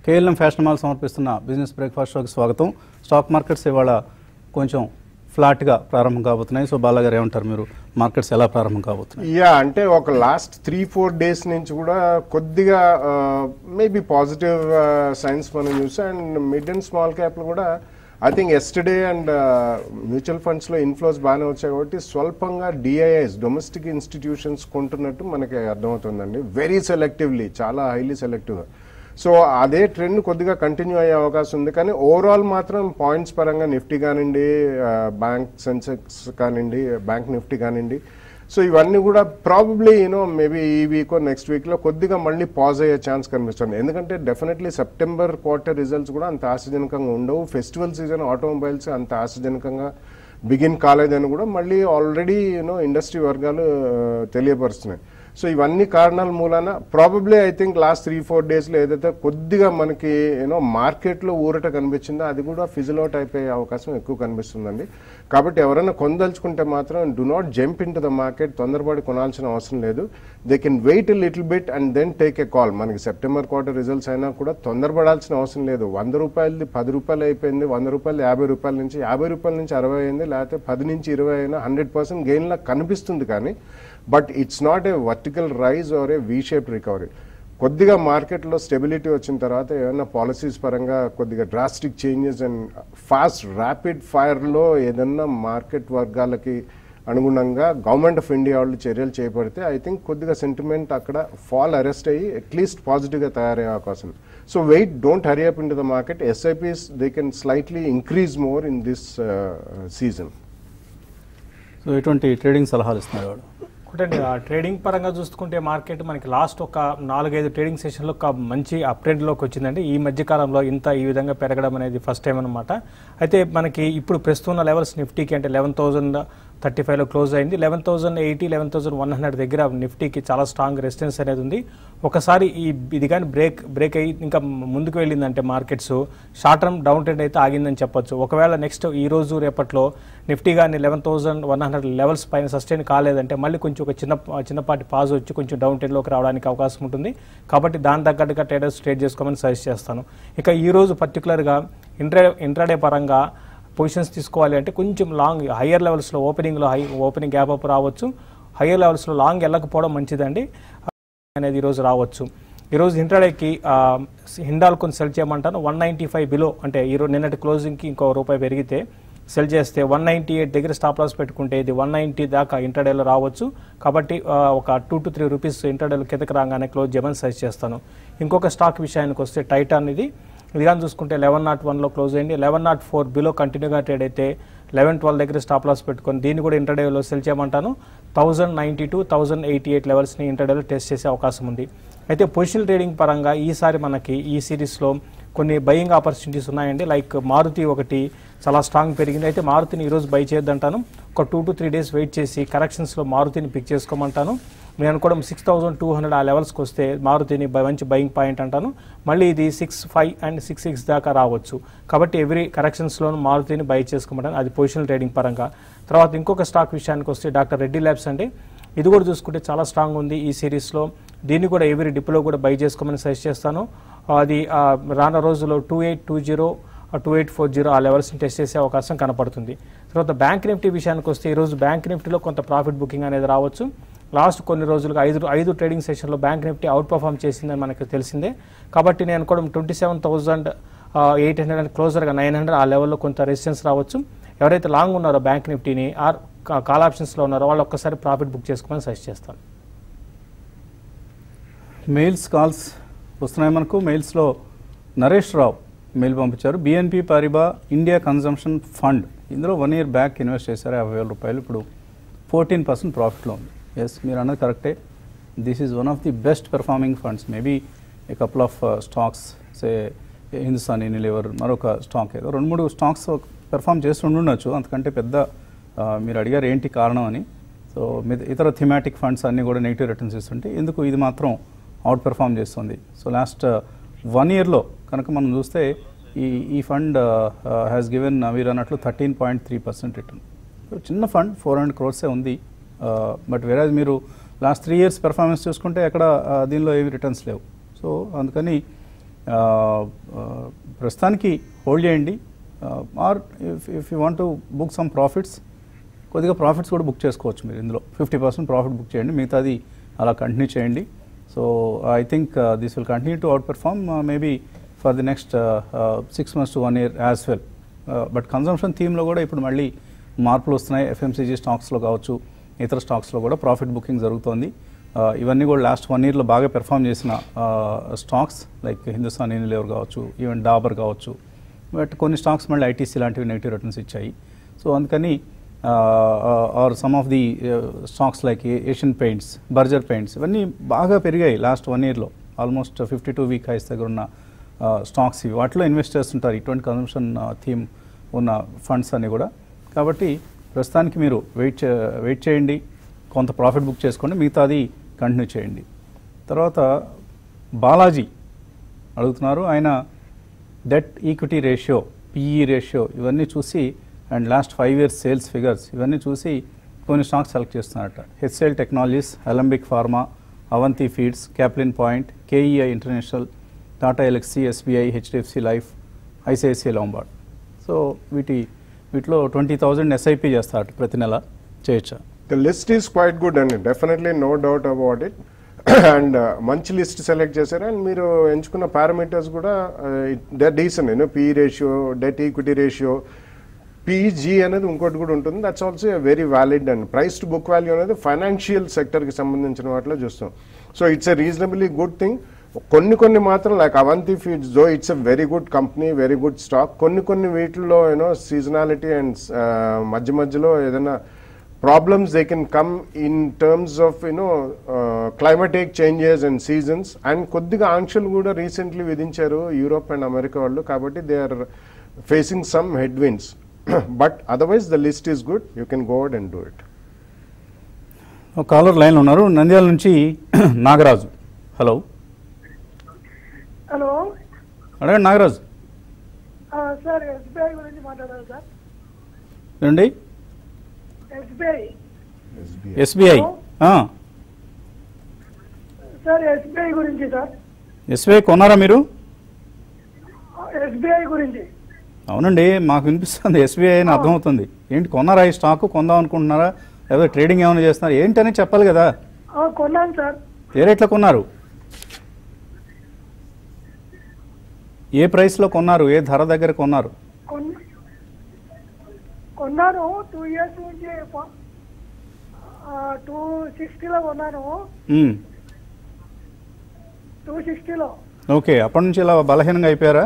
KLM fashion mall సమర్పిస్తున్న business breakfast షోకి స్వాగతం స్టాక్ మార్కెట్స్ ఇవాళ కొంచెం ఫ్లాట్గా ప్రారంభం కాబోతున్నాయి సో బాలా గారు ఏమంటారు మీరు మార్కెట్స్ ఎలా ప్రారంభం కాబోతున్నాయి యా అంటే ఒక లాస్ట్ త్రీ ఫోర్ డేస్ నుంచి కూడా కొద్దిగా మేబీ పాజిటివ్ సైన్స్ మనం చూసాం అండ్ మిడ్ అండ్ స్మాల్ క్యాప్లు కూడా I think yesterday and mutual ఫండ్స్లో ఇన్ఫ్లోస్ బాగానే వచ్చాయి కాబట్టి స్వల్పంగా డిఐఎస్ డొమెస్టిక్ ఇన్స్టిట్యూషన్స్ కొంటున్నట్టు మనకి అర్థమవుతుందండి వెరీ సెలెక్టివ్లీ చాలా హైలీ సెలెక్టివ్గా సో అదే ట్రెండ్ కొద్దిగా కంటిన్యూ అయ్యే అవకాశం ఉంది కానీ ఓవరాల్ మాత్రం పాయింట్స్ పరంగా నిఫ్టీ కానివ్వండి బ్యాంక్ సెన్సెక్స్ కానివ్వండి బ్యాంక్ నిఫ్టీ కానివ్వండి సో ఇవన్నీ కూడా ప్రాబబ్లీ యూనో మేబీ ఈ వీక్ నెక్స్ట్ వీక్లో కొద్దిగా మళ్ళీ పాజ్ అయ్యే ఛాన్స్ కనిపిస్తుంది ఎందుకంటే డెఫినెట్లీ సెప్టెంబర్ క్వార్టర్ రిజల్ట్స్ కూడా అంత ఆశాజనకంగా ఉండవు ఫెస్టివల్ సీజన్ ఆటోమొబైల్స్ అంత ఆశాజనకంగా బిగిన్ కాలేదని కూడా మళ్ళీ ఆల్రెడీ యూనో ఇండస్ట్రీ వర్గాలు ఆ, తెలియపరుస్తున్నాయి సో ఇవన్నీ కారణాల మూలాన probably I think last three four డేస్లో ఏదైతే కొద్దిగా మనకి యూనో మార్కెట్లో ఊరట కనిపించిందో అది కూడా ఫిజిల్ అవుట్ అయిపోయే అవకాశం ఎక్కువ కనిపిస్తుందండి కాబట్టి ఎవరైనా కొనదలుచుకుంటే మాత్రం do not jump into the market తొందరపడి కొనాల్సిన అవసరం లేదు they can wait little bit and then take a call మనకి సెప్టెంబర్ క్వార్టర్ రిజల్ట్స్ అయినా కూడా తొందరపడాల్సిన అవసరం లేదు వంద రూపాయలది పది రూపాయలు అయిపోయింది వంద రూపాయలు యాభై రూపాయల నుంచి యాభై రూపాయల నుంచి అరవై అయింది లేకపోతే పది నుంచి ఇరవై అయినా హండ్రెడ్ పర్సెంట్ గెయిన్ లా కనిపిస్తుంది కానీ but it's not a vertical rise or a V shape recovery కొద్దిగా మార్కెట్లో స్టెబిలిటీ వచ్చిన తర్వాత ఏమైనా పాలసీస్ పరంగా కొద్దిగా drastic changes and fast rapid ఫైర్లో ఏదన్నా మార్కెట్ వర్గాలకి అనుగుణంగా గవర్నమెంట్ ఆఫ్ ఇండియా వాళ్ళు చర్యలు చేపడితే ఐ థింక్ కొద్దిగా సెంటిమెంట్ అక్కడ ఫాల్ అరెస్ట్ అయ్యి అట్లీస్ట్ పాజిటివ్గా తయారయ్యే అవకాశం so wait don't hurry up into the market SIPs they can slightly increase more in this season so ఎటువంటి ట్రేడింగ్ సలహాలు ఇస్తున్నారు వాడు ఒకటండి ఆ ట్రేడింగ్ పరంగా చూసుకుంటే మార్కెట్ మనకి లాస్ట్ ఒక నాలుగైదు ట్రేడింగ్ సెషన్లో ఒక మంచి అప్ ట్రెండ్లోకి వచ్చిందండి ఈ మధ్య కాలంలో ఇంత ఈ విధంగా పెరగడం అనేది ఫస్ట్ టైం అనమాట అయితే మనకి ఇప్పుడు ప్రస్తుతం ఉన్న లెవెల్స్ నిఫ్టీకి అంటే లెవెన్ థౌసండ్ థర్టీ ఫైవ్లో క్లోజ్ అయింది eleven thousand eighty eleven thousand one hundred దగ్గర నిఫ్టీకి చాలా స్ట్రాంగ్ రెసిస్టెన్స్ అనేది ఉంది ఒకసారి ఈ ఇది కానీ బ్రేక్ బ్రేక్ అయ్యి ఇంకా ముందుకు వెళ్ళిందంటే markets short term down trend అయితే ఆగిందని చెప్పొచ్చు ఒకవేళ నెక్స్ట్ ఈ రోజు రేపట్లో నిఫ్టీ కానీ eleven thousand one hundred levels పైన సస్టైన్ కాలేదంటే మళ్ళీ కొంచెం ఒక చిన్న చిన్నపాటి పాజ్ వచ్చి కొంచెం డౌన్ ట్రెండ్లోకి రావడానికి అవకాశం ఉంటుంది కాబట్టి దాని తగ్గట్టుగా ట్రేడర్స్ ట్రేడ్ చేసుకోమని సజెస్ట్ చేస్తాను ఇక ఈ రోజు పర్టికులర్గా ఇంట్రా ఇంట్రాడే పరంగా పొజిషన్స్ తీసుకోవాలి అంటే కొంచెం లాంగ్ హయ్యర్ లెవెల్స్లో ఓపెనింగ్లో హై ఓపెనింగ్ గ్యాప్ అప్ రావచ్చు హయ్యర్ లెవెల్స్లో లాంగ్ వెళ్ళకపోవడం మంచిదండి అనేది ఈరోజు రావచ్చు ఈరోజు ఇంట్రాడేకి హిండాల్ కొన్ని సెల్ చేయమంటాను వన్ నైంటీ ఫైవ్ బిలో అంటే ఈరోజు నిన్నటి క్లోజింగ్కి ఇంకో రూపాయి పెరిగితే సెల్ చేస్తే వన్ నైంటీ ఎయిట్ దగ్గర స్టాప్ లాస్ పెట్టుకుంటే ఇది వన్ నైంటీ దాకా ఇంటర్డేలో రావచ్చు కాబట్టి ఆ, ఒక టూ టు త్రీ రూపీస్ ఇంటర్డేలో కిందకి రాగానే క్లోజ్ చేయమని సజెస్ట్ చేస్తాను ఇంకొక స్టాక్ విషయానికి వస్తే టైటాన్ ఇది ఇది కానీ చూసుకుంటే లెవెన్ నాట్ వన్లో క్లోజ్ అయింది లెవెన్ నాట్ ఫోర్ బిలో కంటిన్యూగా ట్రేడ్ అయితే లెవెన్ ట్వెల్వ్ దగ్గర స్టాప్ లాస్ పెట్టుకొని దీన్ని కూడా ఇంటర్డేలో సెల్ చేయమంటాను thousand ninety two thousand eighty eight లెవెల్స్ని ఇంటర్డేలో టెస్ట్ చేసే అవకాశం ఉంది అయితే పొజిషనల్ ట్రేడింగ్ పరంగా ఈసారి మనకి ఈ సిరీస్లో కొన్ని బయింగ్ ఆపర్చునిటీస్ ఉన్నాయండి లైక్ మారుతి ఒకటి చాలా స్ట్రాంగ్ పెరిగింది అయితే మారుతిని ఈరోజు బై చేయొద్దంటాను ఒక two to three days wait చేసి కరెక్షన్స్లో మారుతిని పిక్ చేసుకోమంటాను నేను అనుకోవడం సిక్స్ థౌసండ్ టూ హండ్రెడ్ ఆ లెవెల్స్కి వస్తే మారుతిని బై మంచి బయింగ్ పాయింట్ అంటాను మళ్ళీ ఇది six five and six six దాకా రావచ్చు కాబట్టి ఎవ్రీ కరెక్షన్స్లోనూ మారుతిని బై చేసుకోమంటాను అది పొజిషనల్ ట్రేడింగ్ పరంగా తర్వాత ఇంకొక స్టాక్ విషయానికి వస్తే డాక్టర్ రెడ్డి ల్యాబ్స్ అండి ఇది కూడా చూసుకుంటే చాలా స్ట్రాంగ్ ఉంది ఈ సిరీస్లో దీన్ని కూడా ఎవరి డిప్లో కూడా బై చేసుకోమని సజెస్ట్ చేస్తాను అది ఆ, రానున్న రోజుల్లో two eight two zero two eight four zero ఆ లెవెల్స్ని టెస్ట్ చేసే అవకాశం కనపడుతుంది తర్వాత బ్యాంక్ నిఫ్టీ విషయానికి వస్తే ఈరోజు బ్యాంక్ నిఫ్టీలో కొంత ప్రాఫిట్ బుకింగ్ అనేది రావచ్చు లాస్ట్ కొన్ని రోజులుగా ఐదు ఐదు ట్రేడింగ్ సెషన్లో బ్యాంక్ నిఫ్టీ అవుట్ పర్ఫామ్ చేసిందని మనకు తెలిసిందే కాబట్టి నేను అనుకోవడం twenty seven thousand eight hundred and క్లోజర్గా నైన్ హండ్రెడ్ ఆ లెవెల్లో కొంత రెసిస్టెన్స్ రావచ్చు ఎవరైతే లాంగ్ ఉన్నారో బ్యాంక్ నిఫ్టీని ఆర్ కాల్ ఆప్షన్స్లో ఉన్నారో వాళ్ళు ఒక్కసారి ప్రాఫిట్ బుక్ చేసుకోమని సజెస్ట్ చేస్తాను మెయిల్స్ కాల్స్ వస్తున్నాయి మనకు మెయిల్స్లో నరేష్ రావు మెయిల్ పంపించారు BNP Paribas India consumption fund ఇందులో వన్ ఇయర్ బ్యాక్ ఇన్వెస్ట్ చేశారు యాభై వేల రూపాయలు ఇప్పుడు ఫోర్టీన్ పర్సెంట్ ప్రాఫిట్లో ఉంది ఎస్ మీరు అన్నది కరెక్టే this is one of the best performing funds maybe a couple of stocks say Hindustan Unilever మరొక స్టాక్ ఏదో రెండు మూడు స్టాక్స్ పెర్ఫామ్ చేసి ఉండుండొచ్చు అంతకంటే పెద్ద ఆ, మీరు అడిగారు ఏంటి కారణం అని సో మిగ- ఇతర థిమాటిక్ ఫండ్స్ అన్నీ కూడా నెగిటివ్ రిటర్న్స్ ఇస్తుంటే ఎందుకు ఇది మాత్రం అవుట్ పెర్ఫామ్ చేస్తుంది సో లాస్ట్ వన్ ఇయర్లో కనుక మనం చూస్తే ఈ ఈ ఫండ్ హ్యాస్ గివెన్ మీరు అన్నట్లు thirteen point three percent return చిన్న ఫండ్ ఫోర్ హండ్రెడ్ క్రోర్సే ఉంది బట్ వేరే మీరు లాస్ట్ త్రీ ఇయర్స్ పెర్ఫార్మెన్స్ చూసుకుంటే ఎక్కడ ఆ, దీనిలో ఏవి రిటర్న్స్ లేవు సో అందుకని ఆ, ఆ, ప్రస్తుతానికి హోల్డ్ చేయండి or if if you want to book some profits కొద్దిగా ప్రాఫిట్స్ కూడా బుక్ చేసుకోవచ్చు మీరు ఇందులో ఫిఫ్టీ పర్సెంట్ ప్రాఫిట్ బుక్ చేయండి మిగతాది అలా కంటిన్యూ చేయండి so I think this will continue to outperform maybe for the next six months to one year as well but consumption థీమ్లో కూడా ఇప్పుడు మళ్ళీ మార్పులు వస్తున్నాయి ఎఫ్ఎంసీజీ స్టాక్స్లో కావచ్చు ఇతర స్టాక్స్లో కూడా ప్రాఫిట్ బుకింగ్ జరుగుతోంది Uh, ఇవన్నీ కూడా లాస్ట్ వన్ ఇయర్లో బాగా పెర్ఫామ్ చేసిన స్టాక్స్ లైక్ హిందుస్థాన్ యూనిలివర్ కావచ్చు ఈవెన్ డాబర్ కావచ్చు బట్ కొన్ని స్టాక్స్ మళ్ళీ ఐటీసీ లాంటివి నెగిటివ్ రిటర్న్స్ ఇచ్చాయి సో అందుకని are some of the stocks like Asian Paints Berger Paints ఇవన్నీ బాగా పెరిగాయి లాస్ట్ వన్ ఇయర్లో almost fifty two week highs దగ్గర ఉన్న స్టాక్స్ ఇవి వాటిలో ఇన్వెస్ట్ చేస్తుంటారు ఇటువంటి కన్సంప్షన్ థీమ్ ఉన్న ఫండ్స్ అన్ని కూడా కాబట్టి ప్రస్తుతానికి మీరు వెయిట్ వెయిట్ చేయండి కొంత ప్రాఫిట్ బుక్ చేసుకోండి మిగతాది కంటిన్యూ చేయండి తర్వాత బాలాజీ అడుగుతున్నారు ఆయన debt equity ratio PE ratio ఇవన్నీ చూసి and last five years sales figures ఇవన్నీ చూసి కొన్ని స్టాక్స్ సెలెక్ట్ చేస్తున్నారట HCL Technologies Alembic Pharma Avanti Feeds Caplin Point KEI International Tata Elxsi SBI HDFC Life ICICI Lombard so వీటి వీటిలో ట్వంటీ థౌజండ్ ఎస్ఐపి చేస్తారట ప్రతి నెల చేయొచ్చా the list is quite good అండి definitely no doubt about it and మంచి list select చేశారు and మీరు ఎంచుకున్న పారామీటర్స్ కూడా దే డీసెంట్ నేను P ratio debt equity ratio PG అనేది ఇంకోటి కూడా ఉంటుంది that's also very valid and price to book value అనేది ఫైనాన్షియల్ సెక్టర్కి సంబంధించిన వాటిలో చూస్తాం so it's a reasonably good thing కొన్ని కొన్ని మాత్రం like Avanti Feeds though it's a very good company very good stock కొన్ని కొన్ని వీటిల్లో యూనో సీజనాలిటీ అండ్ మధ్య మధ్యలో ఏదైనా problems they can come in terms of you know uh, climatic changes and seasons and కొద్దిగా ఆంక్షలు కూడా రీసెంట్లీ విధించారు యూరోప్ అండ్ అమెరికా వాళ్ళు కాబట్టి they are facing some headwinds but otherwise the list is good you can go and do it ఒక caller లైన్లో ఉన్నారు నంద్యాల నుంచి నాగరాజు హలో హలో అడగండి నాగరాజు ఆ, సార్ ఎస్బీఐ గురించి మాట్లాడారు సార్ ఏమండి ఎస్బీఐ ఎస్బీఐ సార్ ఎస్బీఐ గురించి సార్ ఎస్బీఐ కొన్నారా మీరు ఎస్బీఐ గురించి అవునండి మాకు వినిపిస్తుంది ఎస్బీఐ అని అర్థమవుతుంది ఏంటి కొన్నారా ఈ స్టాక్ కొందాం అనుకుంటున్నారా లేదా ట్రేడింగ్ ఏమైనా చేస్తున్నారా ఏంటని చెప్పాలి కదా ఆ, కొన్నాను సార్ ఏ రేట్లో కొన్నారు ఏ ప్రైస్లో కొన్నారు ఏ ధర దగ్గర కొన్నారు కొన్న కొన్నాను టూ ఇయర్స్ నుంచి టూ సిక్స్టీలో కొన్నాను మ్మ్. టూ సిక్స్టీలో ఓకే అప్పటి నుంచి ఇలా బలహీనంగా అయిపోయారా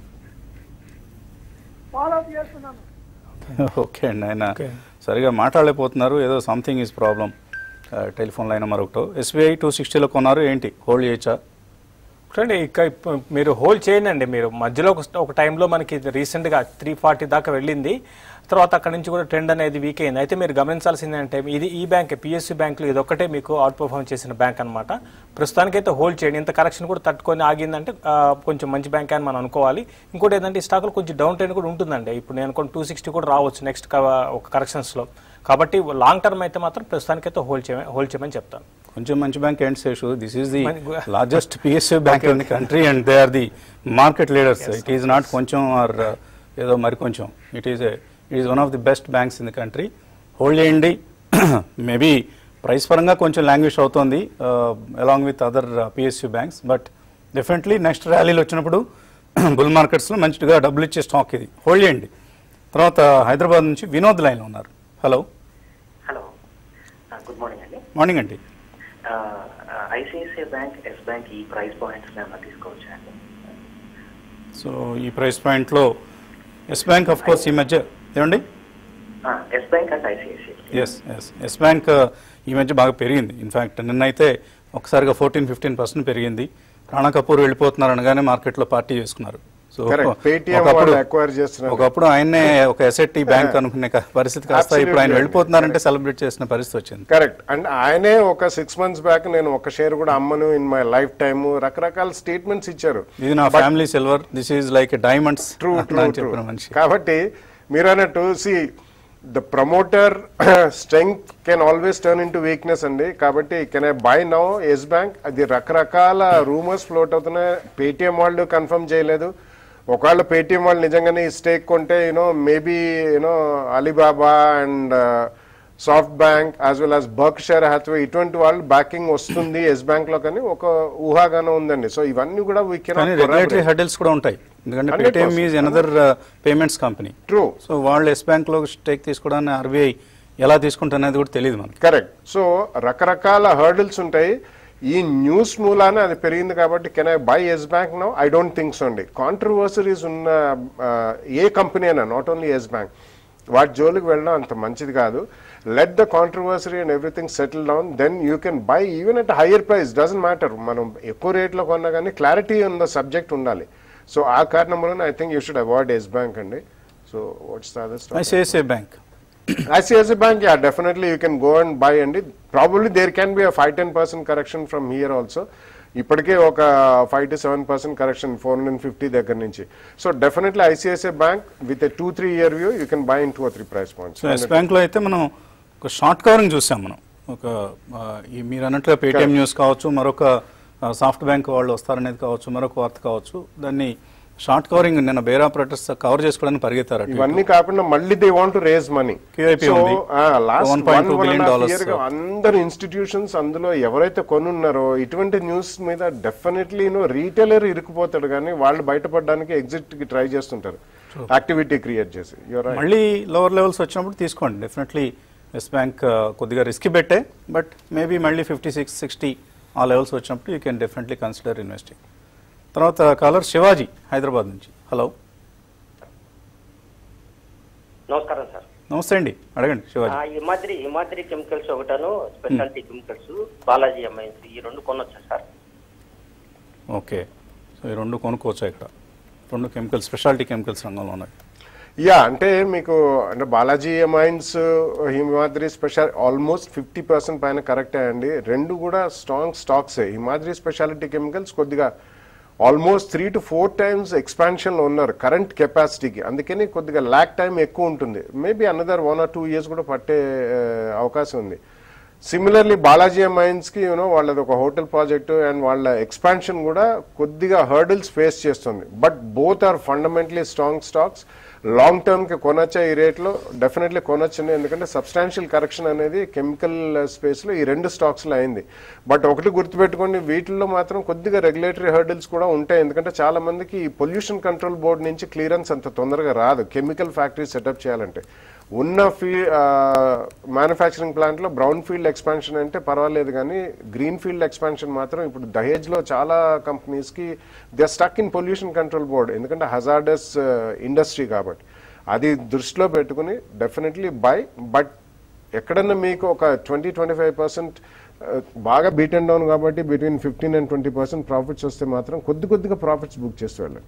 ఫాలో అప్ చేస్తున్నాను ఓకే అండి ఆయన Okay. సరిగా మాట్లాడలేకపోతున్నారు ఏదో something is problem telephone line మరొకటో ఎస్బీఐ టూ సిక్స్టీలో కొన్నారు ఏంటి హోల్డ్ చేయొచ్చా చూడండి ఇక ఇప్పు- మీరు హోల్డ్ చేయండి మీరు మధ్యలో ఒక st- ఒక టైంలో మనకి రీసెంట్గా త్రీ ఫార్టీ దాకా వెళ్ళింది తర్వాత అక్కడ నుంచి కూడా ట్రెండ్ అనేది వీక్ అయింది అయితే మీరు గమనించాల్సింది అంటే ఇది ఈ బ్యాంక్ పిఎస్సి బ్యాంకులు ఇది ఒక్కటే మీకు అవుట్ పర్ఫార్మ్ చేసిన బ్యాంక్ అనమాట ప్రస్తుతానికైతే హోల్డ్ చేయండి ఇంత కరెక్షన్ కూడా తట్టుకొని ఆగిందంటే ఆ, కొంచెం మంచి బ్యాంక్ అని మనం అనుకోవాలి ఇంకోటి ఏంటంటే ఈ స్టాక్లో కొంచెం డౌన్ ట్రెండ్ కూడా ఉంటుందండి ఇప్పుడు నేను అనుకోండి టూ సిక్స్టీ కూడా రావచ్చు నెక్స్ట్ ఒక కరెక్షన్స్లో కాబట్టి లాంగ్ టర్మ్ అయితే మాత్రం ప్రస్తుతానికైతే హోల్డ్ చేయమని హోల్డ్ చేయమని చెప్తాను కొంచెం మంచి బ్యాంక్ ఏంటి శేషు దిస్ ఈస్ ది మన- largest PSU bank in the country and they are the market leaders it is not కొంచెం ఆర్ ఏదో మరి కొంచెం it is it is one of the best banks in the country hold చేయండి maybe price పరంగా కొంచెం languish అవుతుంది along with other PSU banks but definitely next ర్యాలీలు వచ్చినప్పుడు బుల్ మార్కెట్స్లో మంచిగా డబ్బులు ఇచ్చే స్టాక్ ఇది హోల్డ్ చేయండి తర్వాత హైదరాబాద్ నుంచి వినోద్ లైన్లో ఉన్నారు హలో హలో గుడ్ మార్నింగ్ అండి మార్నింగ్ అండి ఐసిఐసిఐ బ్యాంక్ ఎస్ బ్యాంక్ ఈ ప్రైస్ పాయింట్స్ ఏమైనా తీసుకోవచ్చా అండి సో ఈ ప్రైస్ పాయింట్లో ఎస్ బ్యాంక్ ఆఫ్ కోర్స్ ఈ మధ్య ఏమండి Yes Bank and ICICI yes yes Yes Bank ఈ మధ్య బాగా పెరిగింది ఇన్ఫ్యాక్ట్ నిన్నైతే ఒకసారిగా ఫోర్టీన్ ఫిఫ్టీన్ పర్సెంట్ పెరిగింది రాణా కపూర్ వెళ్ళిపోతున్నారు అనగానే మార్కెట్లో పార్టీ చేసుకున్నారు సో Correct. Paytm ఒకప్పుడు వాళ్ళు acquire చేస్తున్నారు. ఒకప్పుడు ఆయన్నే ఒక ఎస్ఎట్టి బ్యాంక్ అనుకునే క- పరిస్థితి కాస్త ఇప్పుడు ఆయన Absolutely. వెళ్ళిపోతున్నారంటే సెలబ్రేట్ చేసిన పరిస్థితి వచ్చింది కరెక్ట్ అండ్ ఆయనే ఒక సిక్స్ మంత్స్ బ్యాక్ నేను ఒక షేర్ కూడా అమ్మను ఇన్ మై లైఫ్ టైమ్ రకరకాల స్టేట్మెంట్స్ ఇచ్చారు ఇది నా family silver this is like diamonds true true చెప్పిన ట్రూ మనిషి కాబట్టి మీరు అన్నట్టు see the promoter strength can always turn into weakness అండి కాబట్టి can I buy now Yes Bank అది రకరకాల రూమర్స్ ఫ్లోట్ అవుతున్నాయి పేటిఎం వాళ్ళు కన్ఫర్మ్ చేయలేదు ఒకవేళ పేటిఎం వాళ్ళు నిజంగానే ఈ స్టేక్ కొంటే you know maybe you know Alibaba and SoftBank as well as Berkshire Hathaway ఇటువంటి వాళ్ళు బ్యాకింగ్ వస్తుంది ఎస్ బ్యాంక్ లో కానీ ఒక ఊహాగానం ఉందండి సో ఇవన్నీ కూడా వీ కానీ రెగ్యులేటరీ హెడల్స్ కూడా ఉంటాయి ఎందుకంటే 100% Paytm is another payments company true so వాళ్ళు ఎస్ బ్యాంక్లో స్టేక్ తీసుకోవడానికి ఆర్బీఐ ఎలా తీసుకుంటారనేది కూడా తెలియదు మనకి కరెక్ట్ సో రకరకాల హర్డిల్స్ ఉంటాయి ఈ న్యూస్ మూలాన అది పెరిగింది కాబట్టి can I buy Yes Bank no I don't think so అండి కాంట్రవర్సరీస్ ఉన్న ఆ, ఏ కంపెనీ అయినా నాట్ ఓన్లీ ఎస్ బ్యాంక్ వాటి జోలికి వెళ్ళడం అంత మంచిది కాదు let the controversy and everything settle down then you can buy even at higher price doesn't matter మనం ఎక్కువ రేట్లో కొన్నా కానీ క్లారిటీ ఉన్న సబ్జెక్ట్ ఉండాలి సో ఆ కారణం వలన I think you should avoid Yes Bank అండి so what's the other ICICI Bank ICICI Bank, yeah, definitely you can go and buy and it, probably there can be a 5-10% correction from here also. ఇప్పటికే ఒక five to seven percent correction four hundred fifty దగ్గర నుంచి so definitely ICICI Bank with two three year view you can buy in two three price points so Yes బ్యాంక్లో అయితే మనం ఒక short covering చూసాం మనం ఒక ఆ, ఈ మీరు అన్నట్లుగా పేటిఎం న్యూస్ కావచ్చు మరొక సాఫ్ట్ బ్యాంక్ వాళ్ళు వస్తారనేది కావచ్చు మరొక వార్త కావచ్చు దాన్ని షార్ట్ కవరింగ్ నిన్న బేర్ ఆపరేటర్స్ కవర్ చేసుకోవడానికి పరిగెత్తారు అటు ఇటు. ఇవన్నీ కాకుండా మళ్ళీ they want raise money QIP ఉంది. 1.2 billion dollars. అందరు ఇన్స్టిట్యూషన్స్ అందులో ఎవరైతే కొనున్నారో ఇటువంటి న్యూస్ మీద డెఫినెట్లీ రీటైలర్ ఇరుక్కుపోతాడు కానీ వాళ్ళు బయటపడడానికి ఎగ్జిట్ కి ట్రై చేస్తుంటారు యాక్టివిటీ క్రియేట్ చేసి యువర్ మళ్ళీ లోవర్ లెవెల్స్ వచ్చినప్పుడు తీసుకోండి డెఫినెట్లీ ఎస్ బ్యాంక్ కొద్దిగా రిస్క్ పెట్టే బట్ మేబీ మళ్ళీ ఫిఫ్టీ సిక్స్ సిక్స్టీ ఆ లెవెల్స్ వచ్చినప్పుడు you can definitely consider investing తర్వాత కాలర్ శివాజీ హైదరాబాద్ నుంచి హలో నమస్కారం సార్ నమస్తే అండి అడగండి శివాజీ ఆ, హిమాద్రి హిమాద్రి కెమికల్స్ ఒకటను స్పెషాలిటీ కెమికల్స్ బాలాజీ ఎంఐన్స్ ఈ రెండు కొనొచ్చా సార్ ఓకే సో ఈ రెండు కొనుక్కోవచ్చు ఇక్కడ రెండు కెమికల్స్ స్పెషాలిటీ కెమికల్స్ రంగంలో ఉన్నాయి యా అంటే మీకు అంటే Balaji Amines Himadri Special almost fifty percent పైన కరెక్టే అండి రెండు కూడా strong stocks Himadri Speciality Chemicals కొద్దిగా almost three to four times ఎక్స్పాన్షన్లో ఉన్నారు కరెంట్ కెపాసిటీకి అందుకని కొద్దిగా ల్యాక్ టైం ఎక్కువ ఉంటుంది maybe another one or two years కూడా పట్టే ఆ, అవకాశం ఉంది సిమిలర్లీ బాలాజీ మైన్స్ కి యూనో వాళ్ళది ఒక హోటల్ ప్రాజెక్ట్ అండ్ వాళ్ళ ఎక్స్పాన్షన్ కూడా కొద్దిగా హర్డిల్స్ ఫేస్ చేస్తుంది but both are fundamentally strong stocks long term కి కొనొచ్చా ఈ రేట్లో డెఫినెట్లీ కొనొచ్చండి ఎందుకంటే సబ్స్టాన్షియల్ కరెక్షన్ అనేది కెమికల్ స్పేస్ లో ఈ రెండు స్టాక్స్ లో అయింది బట్ ఒకటి గుర్తుపెట్టుకోండి వీటిల్లో మాత్రం కొద్దిగా రెగ్యులేటరీ హర్డిల్స్ కూడా ఉంటాయి ఎందుకంటే చాలా మందికి పొల్యూషన్ కంట్రోల్ బోర్డు నుంచి క్లియరెన్స్ అంత తొందరగా రాదు కెమికల్ ఫ్యాక్టరీ సెటప్ చేయాలంటే ఉన్న ఫీ మ్యానుఫ్యాక్చరింగ్ ప్లాంట్లో బ్రౌన్ ఫీల్డ్ ఎక్స్పాన్షన్ అంటే పర్వాలేదు కానీ గ్రీన్ ఫీల్డ్ ఎక్స్పాన్షన్ మాత్రం ఇప్పుడు దహేజ్లో చాలా కంపెనీస్కి they stuck in pollution control board ఎందుకంటే హజార్డస్ ఇండస్ట్రీ కాబట్టి అది దృష్టిలో పెట్టుకుని డెఫినెట్లీ బై బట్ ఎక్కడన్నా మీకు ఒక ట్వంటీ ట్వంటీ ఫైవ్ పర్సెంట్ బాగా బీట్ అండ్ డౌన్ కాబట్టి between fifteen and twenty percent profits వస్తే మాత్రం కొద్ది కొద్దిగా ప్రాఫిట్స్ బుక్ చేస్తూ వెళ్ళండి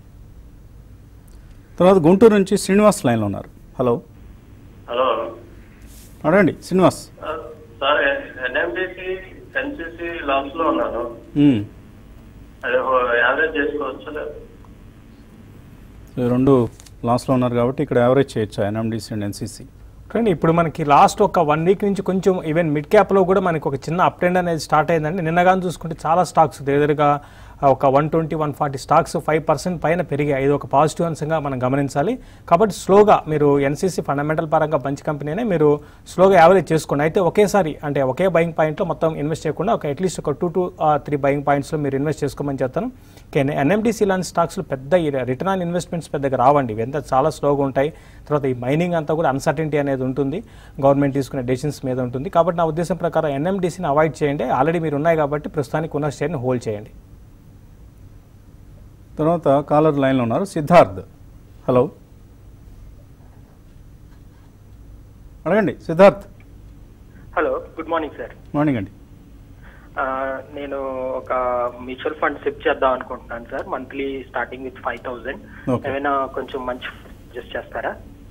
తర్వాత గుంటూరు నుంచి శ్రీనివాస్ లైన్లో ఉన్నారు హలో హలో అడగండి శ్రీనివాస్ ఆ, సార్ ఎన్ఎండిసి ఎన్సిసి లాబ్స్ లో ఉన్నాను మ్మ్. అది యావరేజ్ చేసుకోవచ్చు సో ఈ రెండు లాస్లో ఉన్నారు కాబట్టి ఇక్కడ యావరేజ్ చేయొచ్చు ఎన్ఎండిసి అండ్ ఎన్సీసీ చూడండి ఇప్పుడు మనకి లాస్ట్ ఒక వన్ వీక్ నుంచి కొంచెం ఈవెన్ మిడ్ క్యాప్లో కూడా మనకి ఒక చిన్న అప్ ట్రెండ్ అనేది స్టార్ట్ అయిందండి నిన్నగాని చూసుకుంటే చాలా స్టాక్స్ దగ్గరగా ఒక one twenty one forty stocks five percent పైన పెరిగాయి ఇది ఒక పాజిటివ్ అంశంగా మనం గమనించాలి కాబట్టి స్లోగా మీరు ఎన్సీసీ ఫండమెంటల్ పరంగా మంచి కంపెనీనే మీరు స్లోగా యావరేజ్ చేసుకోండి అయితే ఒకేసారి అంటే ఒకే బయింగ్ పాయింట్లో మొత్తం ఇన్వెస్ట్ చేయకుండా ఒక అట్లీస్ట్ ఒక టూ టు త్రీ బయింగ్ పాయింట్స్లో మీరు ఇన్వెస్ట్ చేసుకోమని చెప్తాను ఎన్ఎండిసి లాంటి స్టాక్స్లో పెద్ద రిటర్న్ ఆన్ ఇన్వెస్ట్మెంట్స్ పెద్దగా రావండి ఇవి ఎంత చాలా స్లోగా ఉంటాయి తర్వాత ఈ మైనింగ్ అంతా కూడా అన్సర్టెంటీ అనేది ఉంటుంది గవర్నమెంట్ తీసుకునే డెసిషన్స్ మీద ఉంటుంది కాబట్టి నా ఉద్దేశం ప్రకారం ఎన్ఎండిసిని అవాయిడ్ చేయండి ఆల్రెడీ మీరు ఉన్నాయి కాబట్టి ప్రస్తుతానికి ఉన్న షేర్ని హోల్డ్ చేయండి తర్వాత కాలర్ లైన్లో ఉన్నారు సిద్ధార్థ్ హలో అడగండి Siddharth hello good morning sir morning అండి నేను ఒక మ్యూచువల్ ఫండ్ సిప్ చేద్దాం అనుకుంటున్నాను sir monthly starting with five thousand Okay. ఏమైనా కొంచెం మంచి సజెస్ట్ చేస్తారా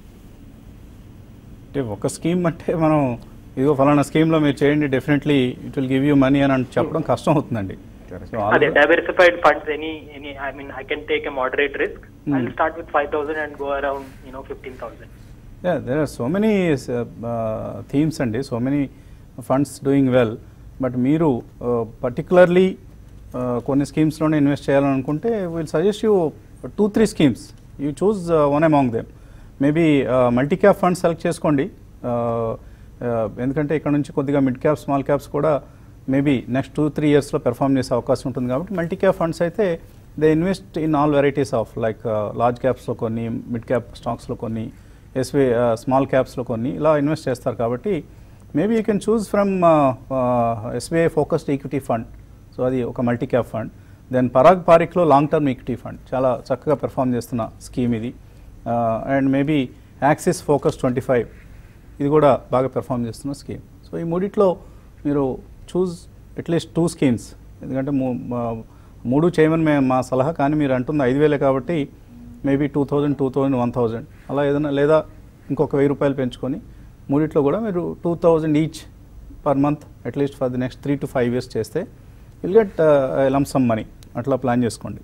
అంటే ఒక స్కీమ్ అంటే మనం ఇదిగో ఫలానా స్కీమ్లో మీరు చేయండి definitely it will give you money అని అని చెప్పడం కష్టం అవుతుందండి సో అదే diversified funds any any I mean I can take a moderate risk I Hmm. Start with five thousand and go around you know fifteen thousand Yeah, there are so many uh, uh, themes అండి so many funds doing well but మీరు particularly కొన్ని స్కీమ్స్లోనే invest చేయాలనుకుంటే will suggest you two three schemes you choose one among them maybe multi cap funds select చేసుకోండి Uh, uh, ఎందుకంటే ఇక్కడ నుంచి కొద్దిగా మిడ్ క్యాప్ స్మాల్ క్యాప్స్ కూడా మేబీ నెక్స్ట్ టూ త్రీ ఇయర్స్లో పెర్ఫామ్ చేసే అవకాశం ఉంటుంది కాబట్టి మల్టీ క్యాప్ ఫండ్స్ అయితే they invest in all varieties of like large క్యాప్స్లో కొన్ని మిడ్ క్యాప్ స్టాక్స్లో కొన్ని ఎస్వి స్మాల్ క్యాప్స్లో కొన్ని ఇలా ఇన్వెస్ట్ చేస్తారు కాబట్టి maybe you can choose from SBI focused equity fund so అది ఒక multi cap fund then Parag పారిక్లో లాంగ్ టర్మ్ ఈక్విటీ ఫండ్ చాలా చక్కగా పెర్ఫామ్ చేస్తున్న స్కీమ్ ఇది and maybe Axis focus twenty five ఇది కూడా బాగా పెర్ఫామ్ చేస్తున్న స్కీమ్ సో ఈ మూడిట్లో మీరు చూస్ అట్లీస్ట్ టూ స్కీమ్స్ ఎందుకంటే మూ- మా- మూడు చేయమని మేము మా సలహా కానీ మీరు అంటుంది ఐదు వేలే కాబట్టి maybe two thousand two thousand one thousand అలా ఏదైనా లేదా ఇంకొక వెయ్యి రూపాయలు పెంచుకొని మూడిట్లో కూడా మీరు two thousand each per month at least for the next three to five years చేస్తే విల్ గెట్ లంసమ్ మనీ అట్లా ప్లాన్ చేసుకోండి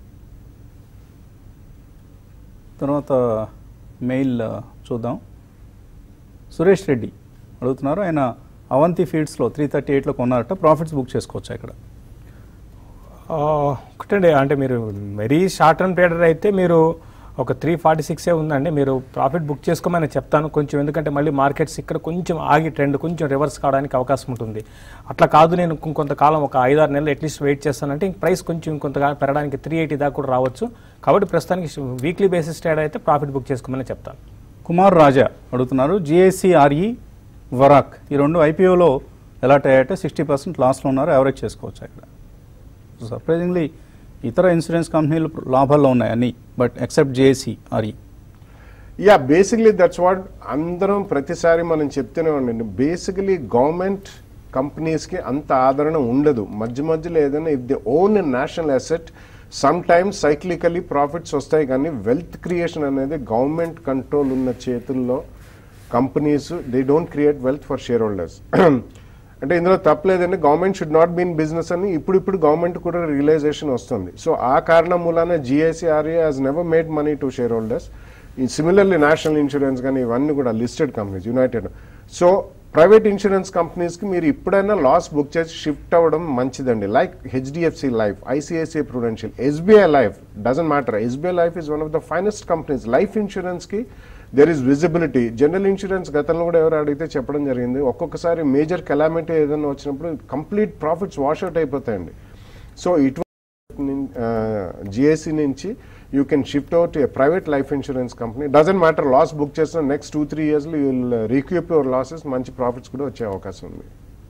తర్వాత మెయిల్ చూద్దాం సురేష్ రెడ్డి అడుగుతున్నారు ఆయన అవంతి ఫీడ్స్లో త్రీ థర్టీ ఎయిట్లో కొన్నారట ప్రాఫిట్స్ బుక్ చేసుకోవచ్చా ఇక్కడ ఆ, ఒకటండి అంటే మీరు వెరీ షార్ట్ టర్మ్ ట్రేడర్ అయితే మీరు ఒక త్రీ ఫార్టీ సిక్సే ఉందండి మీరు ప్రాఫిట్ బుక్ చేసుకోమని చెప్తాను కొంచెం ఎందుకంటే మళ్ళీ మార్కెట్స్ ఇక్కడ కొంచెం ఆగి ట్రెండ్ కొంచెం రివర్స్ కావడానికి అవకాశం ఉంటుంది అట్లా కాదు నేను ఇంకొంతకాలం ఒక ఐదారు నెలలు అట్లీస్ట్ వెయిట్ చేస్తానంటే ఇంక ప్రైస్ కొంచెం ఇంకొంతకాలం పెరగడానికి త్రీ ఎయిటీ దాకా కూడా రావచ్చు కాబట్టి ప్రస్తుతానికి వీక్లీ బేసిస్ ట్రేడ్ అయితే ప్రాఫిట్ బుక్ చేసుకోమని చెప్తాను కుమార్ రాజా అడుగుతున్నారు జిఐసిఆర్ఈ వరాక్ ఈ రెండు ఐపీఓలో ఎలాట్ అయ్యాయంటే సిక్స్టీ పర్సెంట్ లాస్లో ఉన్నారు యావరేజ్ చేసుకోవచ్చు ఇక్కడ సర్ప్రైజింగ్లీ ఇతర ఇన్సూరెన్స్ కంపెనీలు లాభాల్లో ఉన్నాయి అన్ని but except GIC RE yeah basically that's what అందరం ప్రతిసారి మనం చెప్తూనే ఉండండి బేసికలీ గవర్నమెంట్ కంపెనీస్కి అంత ఆదరణ ఉండదు మధ్య మధ్యలో ఏదైనా if the own national asset some times cyclically profits వస్తాయి కానీ వెల్త్ క్రియేషన్ అనేది గవర్నమెంట్ కంట్రోల్ ఉన్న చేతుల్లో companies they don't create wealth for shareholders అంటే ఇందులో తప్పలేదండి government should not been business అని ఇప్పుడు ఇప్పుడు గవర్నమెంట్ కూడా రియలైజేషన్ వస్తుంది సో ఆ కారణం మూలాన GIC RE has never made money to shareholders similarly National Insurance కానీ ఇవన్నీ కూడా listed companies United so private insurance కంపెనీస్కి మీరు ఇప్పుడైనా లాస్ బుక్ చేసి షిఫ్ట్ అవ్వడం మంచిదండి like HDFC Life ICICI Prudential SBI Life doesn't matter SBI Life is one of the finest companies life ఇన్సూరెన్స్కి there is visibility general insurance గతంలో కూడా ఎవరు అడిగితే చెప్పడం జరిగింది ఒక్కొక్కసారి మేజర్ కెలామిటీ ఏదైనా వచ్చినప్పుడు కంప్లీట్ ప్రాఫిట్స్ వాష్అవుట్ అయిపోతాయండి సో ఇటు జిఎస్సి నుంచి you can shift out a private life insurance company doesn't matter loss book చేసిన నెక్స్ట్ టూ త్రీ ఇయర్స్లో you will recoup your losses మంచి ప్రాఫిట్స్ కూడా వచ్చే అవకాశం ఉంది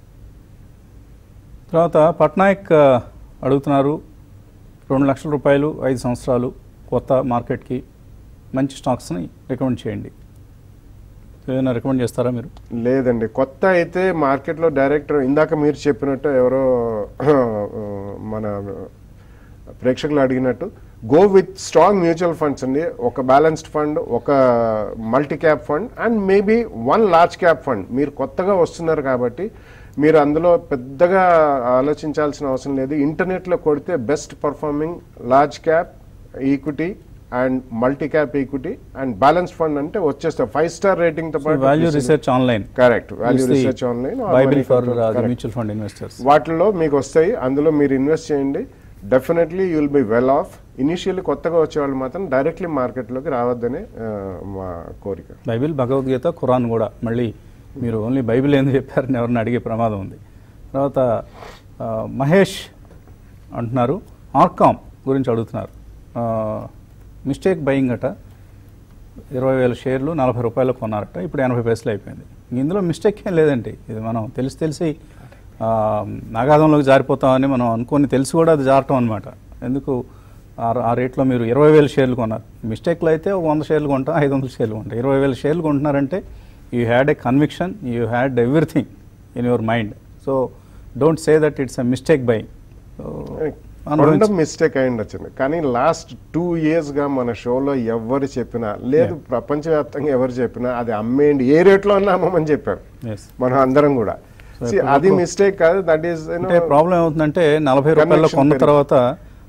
తర్వాత పట్నాయక్ ఆ, అడుగుతున్నారు రెండు లక్షల రూపాయలు ఐదు సంవత్సరాలు కొత్త మార్కెట్కి మంచి స్టాక్స్ని రికమెండ్ చేయండి ఏదైనా రికమెండ్ చేస్తారా మీరు లేదండి కొత్త అయితే మార్కెట్లో డైరెక్టర్ ఇందాక మీరు చెప్పినట్టు ఎవరో మన ప్రేక్షకులు అడిగినట్టు go with strong mutual funds అండి ఒక బ్యాలెన్స్డ్ ఫండ్ ఒక multi cap fund and maybe one large cap fund మీరు కొత్తగా వస్తున్నారు కాబట్టి మీరు అందులో పెద్దగా ఆలోచించాల్సిన అవసరం లేదు ఇంటర్నెట్లో కొడితే best performing large cap equity and multi cap equity and balance fund అంటే వచ్చేస్తాయి ఫైవ్ స్టార్ రేటింగ్ తో పాటు value research online correct value research online bible for mutual fund investors వాటిలో మీకు వస్తాయి అందులో మీరు ఇన్వెస్ట్ చేయండి definitely you will be well off initially కొత్తగా వచ్చే వాళ్ళు మాత్రం డైరెక్ట్లీ మార్కెట్లోకి రావద్దనే ఆ, మా కోరిక బైబిల్ భగవద్గీత ఖురాన్ కూడా మళ్ళీ మీరు ఓన్లీ బైబిల్ ఎందుకు చెప్పారని ఎవరిని అడిగే ప్రమాదం ఉంది తర్వాత ఆ, మహేష్ అంటున్నారు ఆర్కామ్ గురించి అడుగుతున్నారు మిస్టేక్ బయింగ్ అట ఇరవై వేల షేర్లు నలభై రూపాయలు కొన్నారట ఇప్పుడు ఎనభై పైసలు అయిపోయింది ఇందులో మిస్టేక్ ఏం లేదండి ఇది మనం తెలిసి తెలిసి ఆ, నాగాధంలోకి జారిపోతామని మనం అనుకొని తెలిసి కూడా అది జారటం అనమాట ఎందుకు ఆ- ఆ రేట్లో మీరు ఇరవై వేల షేర్లు కొన్నారు మిస్టేక్లో అయితే ఒక వంద షేర్లు కొంటాం ఐదు వందల షేర్లు కొంటాం ఇరవై వేల షేర్లు కొంటున్నారంటే you had a conviction you had everything in your mind so don't say that it's a mistake buy కొనడం మిస్టేక్ అయి ఉండొచ్చింది కానీ లాస్ట్ టూ ఇయర్స్ గా మన షోలో ఎవరు చెప్పినా లేదు ప్రపంచవ్యాప్తంగా ఎవరు చెప్పినా అది అమ్మేయండి ఏ రేట్లో అన్నా అమ్మమని చెప్పారు ఎస్ మనం అందరం కూడా See, అది మిస్టేక్ కాదు దట్ ఈస్ అంటే ప్రాబ్లం ఏమవుతుందంటే నలభై రూపాయల్లో Conviction కొన్న పెరిగి- తర్వాత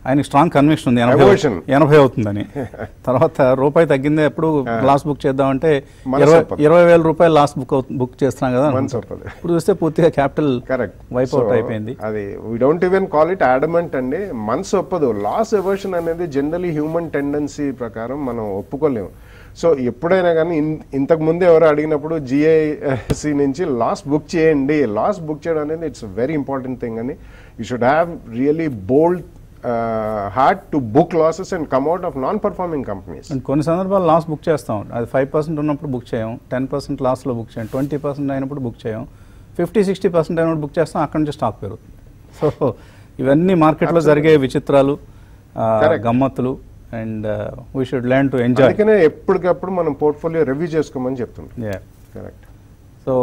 ఆయనకి స్ట్రాంగ్ కన్విక్షన్ ఉంది ఎనభై Aversion. ఎనభై అవుతుందని తర్వాత రూపాయి తగ్గిందే ఎప్పుడు లాస్ట్ బుక్ చేద్దామంటే మనసు ఇరవై ఒప్పదు. ఇరవై వేల రూపాయలు లాస్ట్ బుక్ బుక్ చేస్తున్నాం కదా మనసు అనుకుంటారు. ఒప్పదు. ఇప్పుడు చూస్తే పూర్తిగా క్యాపిటల్ కరెక్ట్ వైప్ అవుట్ అయిపోయింది అది we don't even call it adamant అండి మనసు ఒప్పదు లాస్ ఎవర్షన్ అనేది జనరలీ హ్యూమన్ టెండెన్సీ ప్రకారం మనం ఒప్పుకోలేము సో ఎప్పుడైనా కానీ ఇన్- ఇంతకు ముందు ఎవరు అడిగినప్పుడు జిఐసి నుంచి లాస్ బుక్ చేయండి లాస్ బుక్ చేయడం అనేది ఇట్స్ వెరీ ఇంపార్టెంట్ థింగ్ అని you should have really bold hard to book losses and come out of non performing companies and కొన్ని సందర్భాలు లాస్ బుక్ చేస్తాం అది ఫైవ్ పర్సెంట్ ఉన్నప్పుడు బుక్ చేయం టెన్ పర్సెంట్ లాస్లో బుక్ చేయం ట్వంటీ పర్సెంట్ అయినప్పుడు బుక్ చేయం ఫిఫ్టీ సిక్స్టీ పర్సెంట్ అయినప్పుడు బుక్ చేస్తాం అక్కడి నుంచి స్టాక్ పెరుగుతుంది సో ఇవన్నీ మార్కెట్లో జరిగే విచిత్రాలు ఆ, Correct. గమ్మత్తులు and we should learn to enjoy అందుకనే ఎప్పటికప్పుడు మనం పోర్ట్ఫోలియో రివ్యూ చేసుకోమని చెప్తుంటాం కరెక్ట్ సో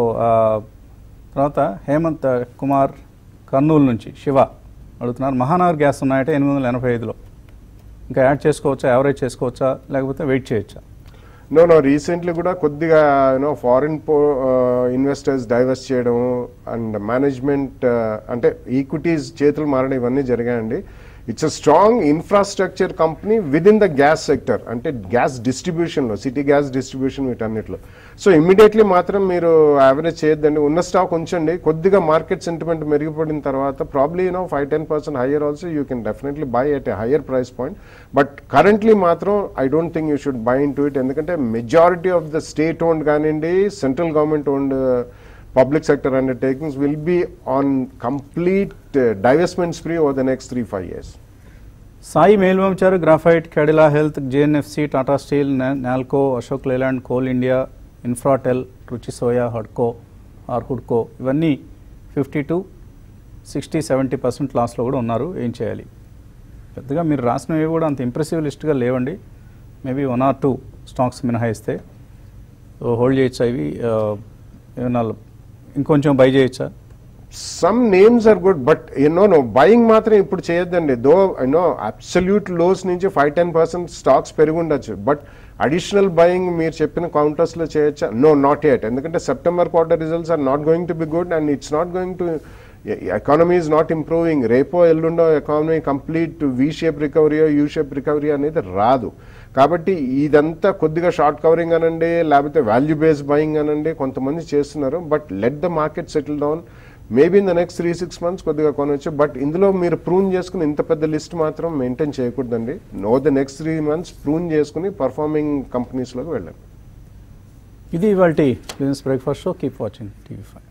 తర్వాత హేమంత్ కుమార్ కర్నూలు నుంచి శివ అడుగుతున్నారు మహానగర్ గ్యాస్ ఉన్నాయంటే ఎనిమిది వందల ఎనభై ఐదులో ఇంకా యాడ్ చేసుకోవచ్చా యావరేజ్ చేసుకోవచ్చా లేకపోతే వెయిట్ చేయొచ్చా నో నో రీసెంట్లీ కూడా కొద్దిగా యూనో ఫారిన్ ఇన్వెస్టర్స్ డైవర్స్ చేయడం అండ్ మేనేజ్మెంట్ అంటే ఈక్విటీస్ చేతులు మారడం ఇవన్నీ జరిగాయండి it's a strong infrastructure company with in the gas sector అంటే గ్యాస్ డిస్ట్రిబ్యూషన్లో సిటీ గ్యాస్ డిస్ట్రిబ్యూషన్ వీటన్నిటిలో సో ఇమ్మీడియట్లీ మాత్రం మీరు యావరేజ్ చేయొద్దండి ఉన్న స్టాక్ ఉంచండి కొద్దిగా మార్కెట్ సెంటిమెంట్ మెరుగుపడిన తర్వాత probably you know five ten percent higher also you can definitely buy at a higher price point but currently మాత్రం I don't think you should buy into it ఎందుకంటే majority of the state owned కానివ్వండి central government owned public sector undertakings will be on complete divestment spree over the next three five years Sai మేలు పంపించారు Graphite Cadila Health GNFC Tata Steel Nalco Ashok Leyland coal India Infratel Ruchi Soya Hudco or Hudco ఇవన్నీ fifty to sixty seventy percent లాస్లో కూడా ఉన్నారు ఏం చేయాలి పెద్దగా మీరు రాసినవి కూడా అంత ఇంప్రెసివ్ లిస్ట్గా లేవండి maybe one or two stocks మినహాయిస్తే హోల్డ్ చేయొచ్చా ఇవి ఆ, ఏమన్నా ఇంకొంచెం బై చేయొచ్చా some names are good but you know no buying మాత్రం ఇప్పుడు చేయొద్దండి దో యూనో అబ్సల్యూట్ లోస్ నుంచి ఫైవ్ టెన్ పర్సెంట్ స్టాక్స్ పెరిగి ఉండొచ్చు బట్ అడిషనల్ బయింగ్ మీరు చెప్పిన కౌంటర్స్ లో చేయొచ్చా నో నాట్ ఎట్ ఎందుకంటే September quarter results are not going to be good and it's not going to economy is not improving రేపో ఎల్లుండో economy complete V shape recovery U shape recovery అనేది రాదు కాబట్టి ఇదంతా కొద్దిగా షార్ట్ కవరింగ్ అనండి లేకపోతే వాల్యూ బేస్డ్ బయింగ్ అనండి కొంతమంది చేస్తున్నారు but let the market settle down maybe in the next three six months కొద్దిగా కొనవచ్చు బట్ ఇందులో మీరు ప్రూన్ చేసుకుని ఇంత పెద్ద లిస్ట్ మాత్రం మెయింటైన్ చేయకూడదండి no the next three months prune చేసుకుని పర్ఫార్మింగ్ కంపెనీస్లోకి వెళ్ళండి ఇది ఇవాళ business breakfast show keep watching TV five